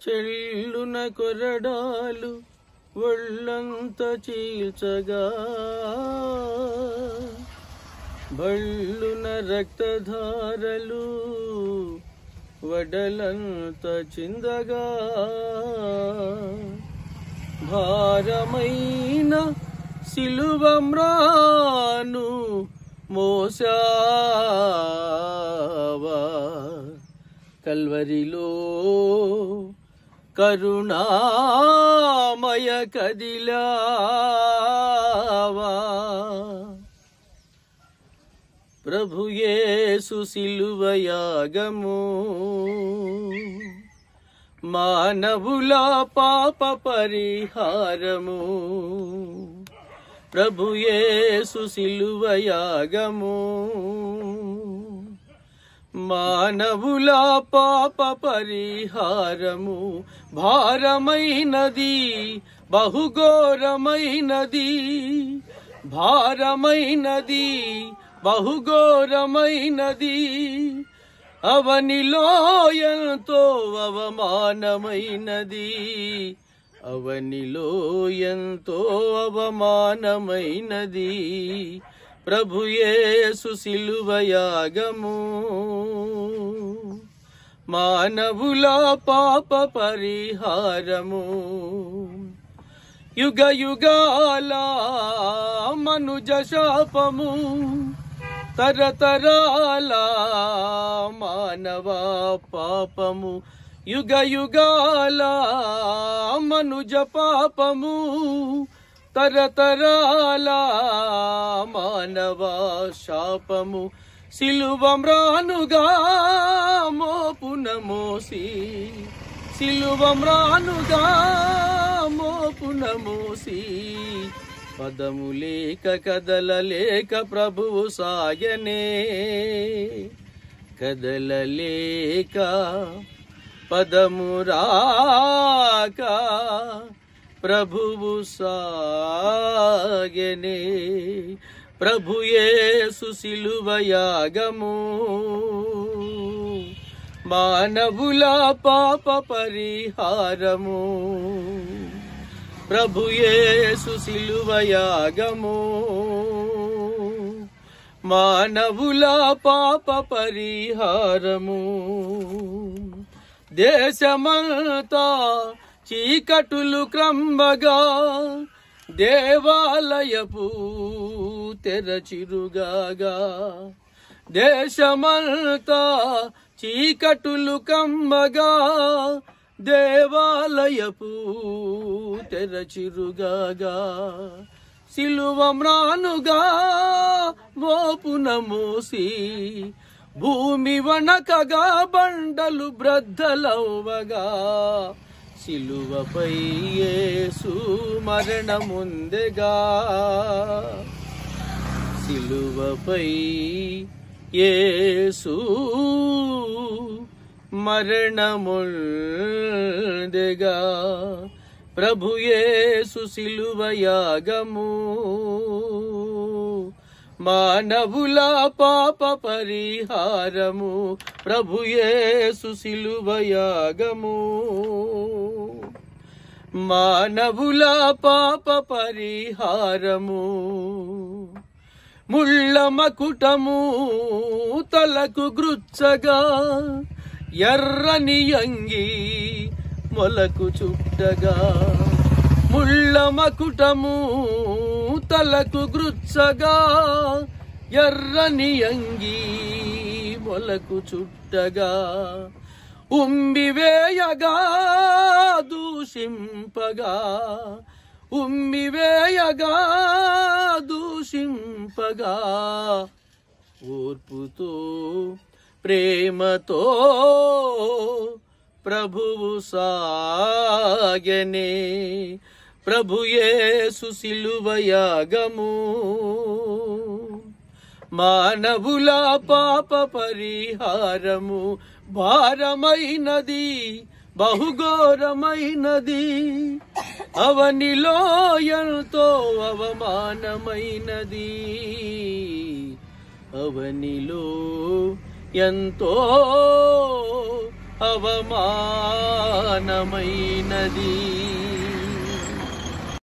చెల్లున కొరడాలు ఒళ్ళంత చీల్చగా బళ్ళున రక్తధారలు వడలంత చిందగా భారమైన సిలువమ్రాను మోసావా కల్వరిలో కరుణామయ కదిలావా ప్రభుయేసు సిలువయాగము మానవుల పాప పరిహారము ప్రభుయేసు సిలువయాగము మానవుల పాప పరిహారము భారమైనది బహుఘోరమైనది భారమైనది బహుఘోరమైనది అవనిలో ఎంతో అవమానమైనది అవనిలో ఎంతో అవమానమైనది ప్రభుయేసు సిలువయాగము మానవుల పాప పరిహారము యుగ యుగాల మనుజ శాపము తరతరాల మానవ పాపము యుగ యుగాల మనుజ పాపము తరతరాల మానవ శాపము సిలువమ్రానుగా మోపున మోసి సిలువమ్రానుగా మోపున మోసి పదము లేక కదలలేక ప్రభువు సాయనే కదలలేక పదము రాక ప్రభువు సాగనే ప్రభుయేసు సిలువయాగము మానవుల పాప పరిహారము ప్రభుయేసు సిలువయాగము మానవుల పాప పరిహారము దేశమంతా చీకటులు క్రమ్మగా దేవాలయపు తెరచిరుగాగా దేశమంతా చీకటులు కమ్మగా దేవాలయపు తెరచిరుగాగా సిలువమ్రానుగా మోపున మోసి భూమి వణకగా బండలు బ్రద్దలవ్వగా సిలువపై యేసు మరణముందెగా సిలువపై యేసు మరణముందెగా ప్రభు యేసు సిలువయాగము మానవుల పాప పరిహారము ప్రభు యేసు సిలువయాగము మానవుల పాప పరిహారము ముళ్ళ మకుటము తలకు గృచ్చగా ఎర్రని అంగి మొలకు చుట్టగా ముళ్ళ మకుటము తలకు గృచ్చగా ఎర్రని అంగి మొలకు చుట్టగా ఉమ్మివేయగా దూషింపగా ఉమ్మివేయగా దూషింపగా ఓర్పుతో ప్రేమతో ప్రభువు సాగనే ప్రభుయేసు సిలువయాగము మానవుల పాప పరిహారము భారమైనది బహుఘోరమైనది అవనిలో ఎంతో అవమానమైనది అవనిలో ఎంతో అవమానమైనది